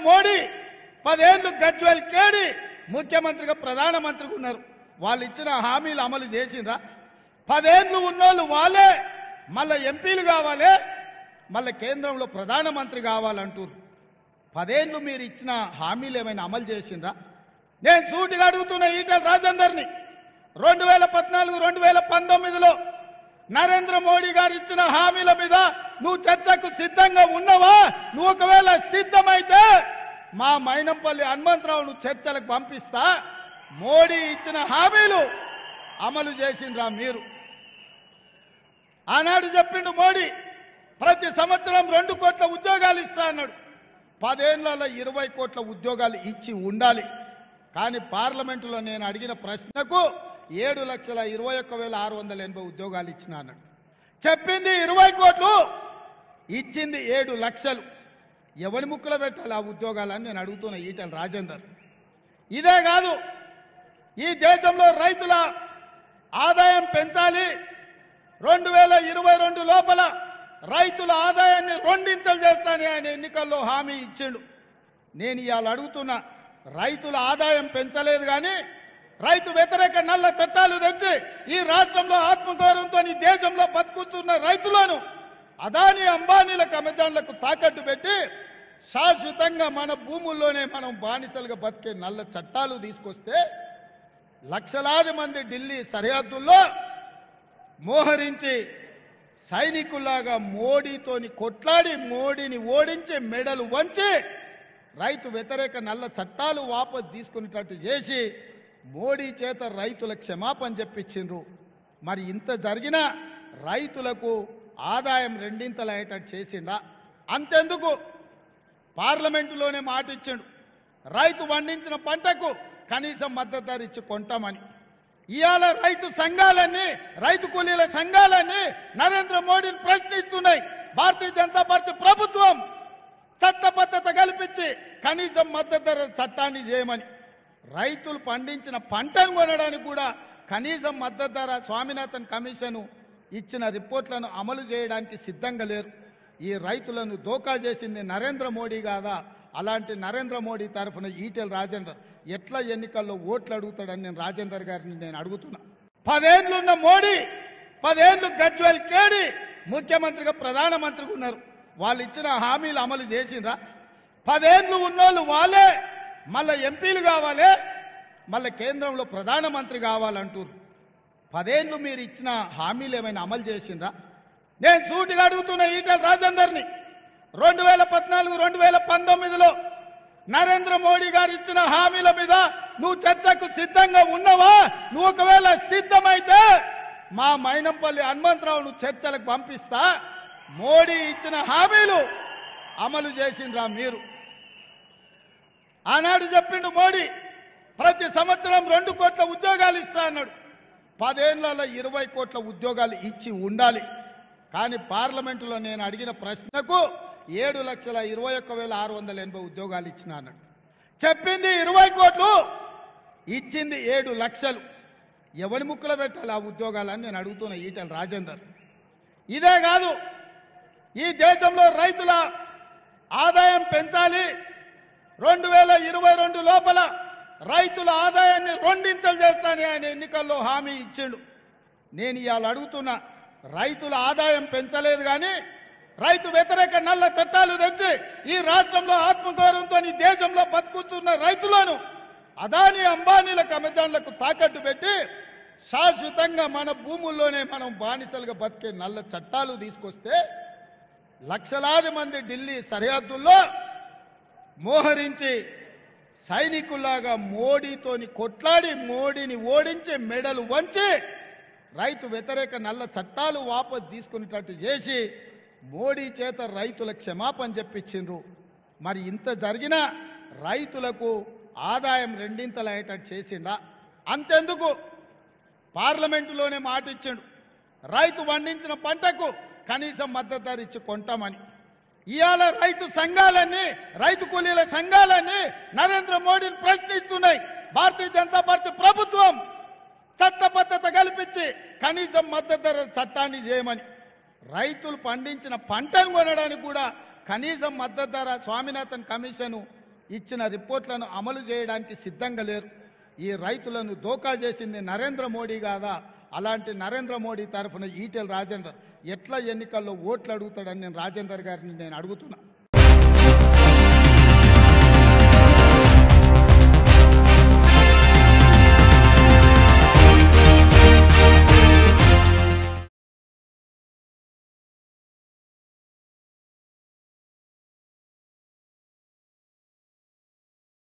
మోడీ పదేళ్లు గజ్వెల్ కేడి ముఖ్యమంత్రిగా ప్రధానమంత్రిగా ఉన్నారు వాళ్ళు ఇచ్చిన హామీలు అమలు చేసిండ్రా పదేళ్లు ఉన్నోళ్ళు వాళ్ళే మళ్ళా ఎంపీలు కావాలి మళ్ళీ కేంద్రంలో ప్రధానమంత్రి కావాలంటారు పదేళ్ళు మీరు ఇచ్చిన హామీలు ఏమైనా అమలు చేసిండ్రా నేను సూటిగా అడుగుతున్న ఈటల రాజేందర్ని రెండు వేల పద్నాలుగు రెండు వేల పంతొమ్మిదిలో నరేంద్ర మోడీ గారు ఇచ్చిన హామీల మీద నువ్వు చర్చకు సిద్ధంగా ఉన్నావా నువ్వు ఒకవేళ సిద్ధమైతే మా మైనంపల్లి హనుమంతరావును చర్చలకు పంపిస్తా మోడీ ఇచ్చిన హామీలు అమలు చేసిండ్రా మీరు ఆనాడు చెప్పిండు మోడీ ప్రతి సంవత్సరం రెండు కోట్ల ఉద్యోగాలు ఇస్తా అన్నాడు పదేళ్లలో ఇరవై కోట్ల ఉద్యోగాలు ఇచ్చి ఉండాలి కానీ పార్లమెంటులో నేను అడిగిన ప్రశ్నకు ఏడు లక్షల ఇరవై ఒక్క వేల ఆరు వందల ఎనభై ఉద్యోగాలు ఇచ్చిన అన్నాడు చెప్పింది ఇరవై కోట్లు ఇచ్చింది ఏడు లక్షలు ఎవరి ముక్కులో పెట్టాలి ఆ ఉద్యోగాలని నేను అడుగుతున్న ఈటల రాజేందర్ ఇదే కాదు ఈ దేశంలో రైతుల ఆదాయం పెంచాలి రెండు వేల ఇరవై రెండు లోపల రైతుల ఆదాయాన్ని రెండింతలు చేస్తానని ఆయన ఎన్నికల్లో హామీ ఇచ్చిండు నేను ఇవాళ అడుగుతున్నా రైతుల ఆదాయం పెంచలేదు కానీ రైతు వ్యతిరేక నల్ల చట్టాలు తెచ్చి ఈ రాష్ట్రంలో ఆత్మగౌరవంతో ఈ దేశంలో బతుకుతున్న రైతులను అదాని అంబానీలకు అమెజాన్లకు తాకట్టు పెట్టి శాశ్వతంగా మన భూముల్లోనే మనం బానిసలుగా బతికే నల్ల చట్టాలు తీసుకొస్తే లక్షలాది మంది ఢిల్లీ సరిహద్దుల్లో మోహరించి సైనికుల్లాగా మోడీతోని కొట్లాడి మోడీని ఓడించి మెడలు వంచి రైతు వ్యతిరేక నల్ల చట్టాలు వాపసు తీసుకునేటట్టు చేసి మోడీ చేత రైతుల క్షమాపణ చెప్పించిండ్రు మరి ఇంత జరిగినా రైతులకు ఆదాయం రెండింతలు అయ్యేటట్టు చేసిండా అంతెందుకు పార్లమెంటులోనే మాట ఇచ్చిండు రైతు పండించిన పంటకు కనీసం మద్దతు ధర ఇచ్చి కొంటామని ఇవాళ రైతు సంఘాలన్నీ రైతు కూలీల సంఘాలన్నీ నరేంద్ర మోడీని ప్రశ్నిస్తున్నాయి భారతీయ జనతా పార్టీ ప్రభుత్వం చట్టబద్ధత కల్పించి కనీసం మద్దతు ధర చట్టాన్ని చేయమని రైతులు పండించిన పంటను కొనడానికి కూడా కనీసం మద్దతు ధర స్వామినాథన్ కమిషన్ ఇచ్చిన రిపోర్ట్లను అమలు చేయడానికి సిద్ధంగా లేరు ఈ రైతులను దోకా చేసింది నరేంద్ర మోడీ కాదా అలాంటి నరేంద్ర మోడీ తరఫున ఈటెల రాజేందర్ ఎట్లా ఎన్నికల్లో ఓట్లు అడుగుతాడని నేను రాజేందర్ గారిని నేను అడుగుతున్నా పదేళ్లున్న మోడీ పదేళ్లు గజ్వెల్ కేడి ముఖ్యమంత్రిగా ప్రధానమంత్రిగా ఉన్నారు వాళ్ళు ఇచ్చిన హామీలు అమలు చేసిండ్రా పదేళ్లు ఉన్నోళ్ళు వాళ్ళే మళ్ళా ఎంపీలు కావాలి మళ్ళీ కేంద్రంలో ప్రధానమంత్రి కావాలంటారు పదేళ్ళు మీరు ఇచ్చిన హామీలు ఏమైనా అమలు చేసిండ్రా నేను సూటిగా అడుగుతున్న ఈటల రాజేందర్ని రెండు వేల పద్నాలుగు రెండు వేల పంతొమ్మిదిలో నరేంద్ర మోడీ గారు ఇచ్చిన హామీల మీద నువ్వు చర్చకు సిద్ధంగా ఉన్నావా నువ్వు ఒకవేళ సిద్ధమైతే మా మైనంపల్లి హనుమంతరావును చర్చలకు పంపిస్తా మోడీ ఇచ్చిన హామీలు అమలు చేసిండ్రా మీరు ఆనాడు చెప్పిండు మోడీ ప్రతి సంవత్సరం రెండు కోట్ల ఉద్యోగాలు ఇస్తా అన్నాడు పదేళ్లలో ఇరవై కోట్ల ఉద్యోగాలు ఇచ్చి ఉండాలి కానీ పార్లమెంటులో నేను అడిగిన ప్రశ్నకు ఏడు లక్షల ఇరవై ఒక్క వేల ఆరు వందల ఎనభై ఉద్యోగాలు ఇచ్చిన అన్నాడు చెప్పింది ఇరవై కోట్లు ఇచ్చింది ఏడు లక్షలు ఎవరి ముక్కులో పెట్టాలి ఆ ఉద్యోగాలని నేను అడుగుతున్న ఈటల రాజేందర్ ఇదే కాదు ఈ దేశంలో రైతుల ఆదాయం పెంచాలి రెండు వేల ఇరవై రెండు లోపల రైతుల ఆదాయాన్ని రెండింతలు చేస్తానని ఆయన ఎన్నికల్లో హామీ ఇచ్చిండు నేను ఇవాళ అడుగుతున్నా రైతుల ఆదాయం పెంచలేదు కానీ రైతు వ్యతిరేక నల్ల చట్టాలు తెచ్చి ఈ రాష్ట్రంలో ఆత్మగౌరవంతో ఈ దేశంలో బతుకుతున్న రైతులను అదాని అంబానీలకు అమెజాన్లకు తాకట్టు పెట్టి శాశ్వతంగా మన భూముల్లోనే మనం బానిసలుగా బతికే నల్ల చట్టాలు తీసుకొస్తే లక్షలాది మంది ఢిల్లీ సరిహద్దుల్లో మోహరించి సైనికుల్లాగా మోడీతోని కొట్లాడి మోడీని ఓడించి మెడలు వంచి రైతు వ్యతిరేక నల్ల చట్టాలు వాపసు తీసుకునేటట్టు చేసి మోడీ చేత రైతుల క్షమాపణ చెప్పించిండ్రు మరి ఇంత జరిగినా రైతులకు ఆదాయం రెండింతలు అయ్యేటట్టు చేసిండా అంతెందుకు పార్లమెంటులోనే మాట ఇచ్చిండు రైతు పండించిన పంటకు కనీసం మద్దతు ధర ఇచ్చి కొంటామని ఇవాళ రైతు సంఘాలన్నీ రైతు కూలీల సంఘాలన్నీ నరేంద్ర మోడీని ప్రశ్నిస్తున్నాయి భారతీయ జనతా పార్టీ ప్రభుత్వం చట్టబద్ధత కల్పించి కనీసం మద్దతు ధర చట్టాన్ని చేయమని రైతులు పండించిన పంటను కొనడానికి కూడా కనీసం మద్దతు ధర స్వామినాథన్ కమిషన్ ఇచ్చిన రిపోర్ట్లను అమలు చేయడానికి సిద్ధంగా లేరు ఈ రైతులను దోకా చేసింది నరేంద్ర మోడీ కాదా అలాంటి నరేంద్ర మోడీ తరఫున ఈటెల రాజేందర్ ఎట్లా ఎన్నికల్లో ఓట్లు అడుగుతాడని నేను రాజేందర్ గారిని నేను అడుగుతున్నా